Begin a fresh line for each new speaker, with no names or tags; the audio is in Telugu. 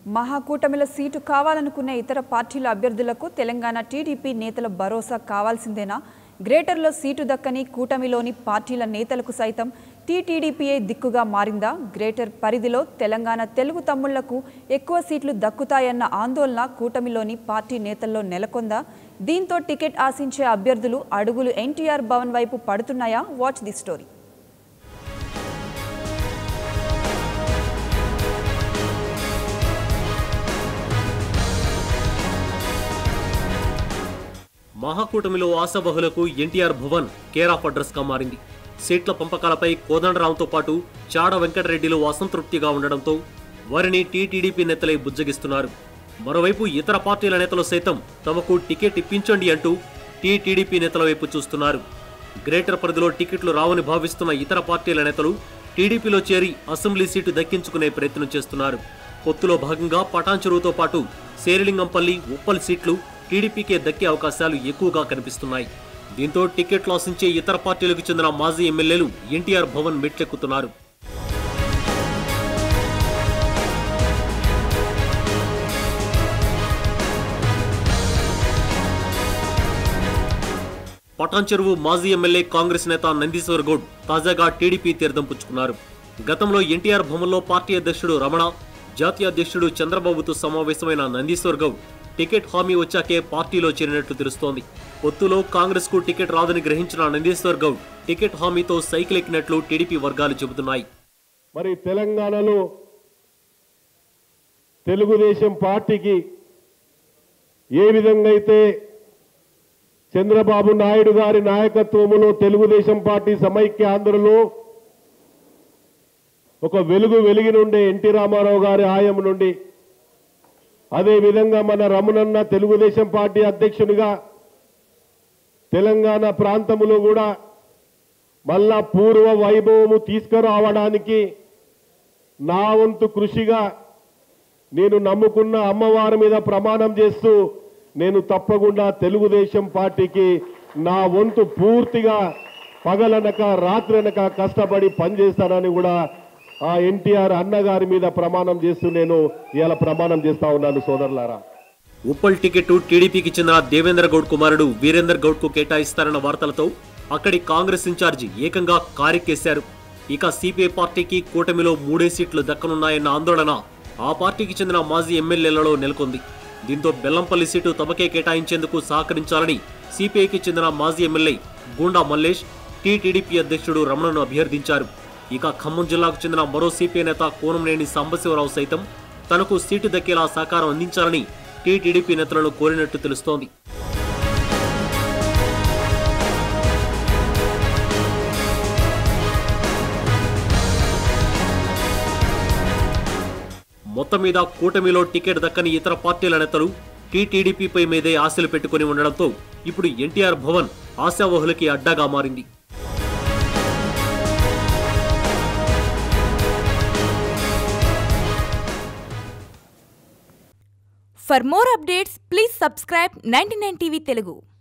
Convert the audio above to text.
మహాకూటమిలో సీటు కావాలనుకునే ఇతర పార్టీల అభ్యర్థులకు తెలంగాణ టీడీపీ నేతల భరోసా కావాల్సిందేనా గ్రేటర్లో సీటు దక్కని కూటమిలోని పార్టీల నేతలకు సైతం టీటీడీపీఏ దిక్కుగా మారిందా గ్రేటర్ పరిధిలో తెలంగాణ తెలుగు తమ్ముళ్లకు ఎక్కువ సీట్లు దక్కుతాయన్న ఆందోళన కూటమిలోని పార్టీ నేతల్లో నెలకొందా దీంతో టికెట్ ఆశించే అభ్యర్థులు అడుగులు ఎన్టీఆర్ భవన్ వైపు పడుతున్నాయా వాచ్ ది స్టోరీ
మహాకూటమిలో ఆశాబహులకు NTR Bhavan care of address గా మారింది సీట్ల పంపకాలపై కోదండరాంతో పాటు చాడ వెంకటరెడ్డిలు అసంతృప్తిగా ఉండడంతో వారిని టీటీడీపీ నేతలే బుజ్జగిస్తున్నారు మరోవైపు ఇతర పార్టీల నేతలు సైతం తమకు టికెట్ ఇప్పించండి అంటూ టీటీడీపీ నేతల వైపు చూస్తున్నారు గ్రేటర్ పరిధిలో టికెట్లు రావని భావిస్తున్న ఇతర పార్టీల నేతలు టీడీపీలో చేరి అసెంబ్లీ సీటు దక్కించుకునే ప్రయత్నం చేస్తున్నారు పొత్తులో భాగంగా పటాన్చెరువుతో పాటు శేరిలింగంపల్లి ఉప్పల్ సీట్లు టీడీపీకే దక్కే అవకాశాలు ఎక్కువగా కనిపిస్తున్నాయి దీంతో టికెట్లు ఆశించే ఇతర పార్టీలకు చెందిన మాజీ ఎమ్మెల్యేలు ఎన్టీఆర్ భవన్ మెట్లెక్కుతున్నారు పటాన్చెరువు మాజీ ఎమ్మెల్యే కాంగ్రెస్ నేత నందీశ్వర్ గౌడ్ తాజాగా టీడీపీ తీర్థం పుచ్చుకున్నారు గతంలో ఎన్టీఆర్ భవన్లో పార్టీ అధ్యక్షుడు రమణ జాతీయ అధ్యక్షుడు చంద్రబాబుతో సమావేశమైన నందీశ్వర్ గౌడ్ టికెట్ హామీ వచ్చాకే పార్టీలో చేరినట్లు తెలుస్తోంది పొత్తులో కాంగ్రెస్ కు టికెట్ రాదని గ్రహించిన నందీశ్వర్ గౌడ్ టికెట్ హామీతో సైకిల్ ఎక్కినట్లు టీడీపీ వర్గాలు చెబుతున్నాయి
మరి తెలంగాణలో తెలుగుదేశం పార్టీకి ఏ విధంగా అయితే చంద్రబాబు నాయుడు గారి నాయకత్వంలో తెలుగుదేశం పార్టీ సమైక్య ఆంధ్రలో ఒక వెలుగు వెలిగి నుండి ఎన్టీ రామారావు గారి ఆయం నుండి అదే విధంగా మన రమణన్న తెలుగుదేశం పార్టీ అధ్యక్షునిగా తెలంగాణ ప్రాంతములో కూడా మళ్ళా పూర్వ వైభవము తీసుకురావడానికి నా వంతు కృషిగా నేను నమ్ముకున్న అమ్మవారి మీద ప్రమాణం చేస్తూ నేను తప్పకుండా తెలుగుదేశం పార్టీకి నా వంతు పూర్తిగా పగలనక రాత్రనక కష్టపడి పనిచేస్తానని కూడా ఆ ఎన్టీఆర్ అన్నగారి మీద ప్రమాణం చేస్తూ నేను ఇలా ప్రమాణం చేస్తా ఉన్నాను సోదరులారా
ఉప్పల్ టికెట్ టీడీపీకి చెందిన దేవేంద్ర గౌడ్ కుమారుడు వీరేందర్ గౌడ్ కు కేటాయిస్తారన్న వార్తలతో అక్కడి కాంగ్రెస్ ఇన్ఛార్జి ఏకంగా కారెక్కేశారు ఇక సిపిఐ పార్టీకి కూటమిలో మూడే సీట్లు దక్కనున్నాయన్న ఆందోళన ఆ పార్టీకి చెందిన మాజీ ఎమ్మెల్యేలలో నెలకొంది దీంతో బెల్లంపల్లి సీటు తమకే కేటాయించేందుకు సహకరించాలని సిపిఐకి చెందిన మాజీ ఎమ్మెల్యే గూండా మల్లేష్ టీటీడీపీ అధ్యక్షుడు రమణను అభ్యర్థించారు ఇక ఖమ్మం జిల్లాకు చెందిన మరో సిపిఐ నేత కోనంనేని సాంబశివరావు సైతం తనకు సీటు దక్కేలా సహకారం అందించాలని టీటీడీపీ నేతలను కోరినట్టు తెలుస్తోంది మొత్తం మీద కూటమిలో టికెట్ దక్కని ఇతర పార్టీల నేతలు టీటీడీపీపై మీదే ఆశలు పెట్టుకుని ఉండడంతో ఇప్పుడు ఎన్టీఆర్ భవన్ ఆశావహులకి అడ్డాగా మారింది
For more updates, please subscribe 99 TV Telugu.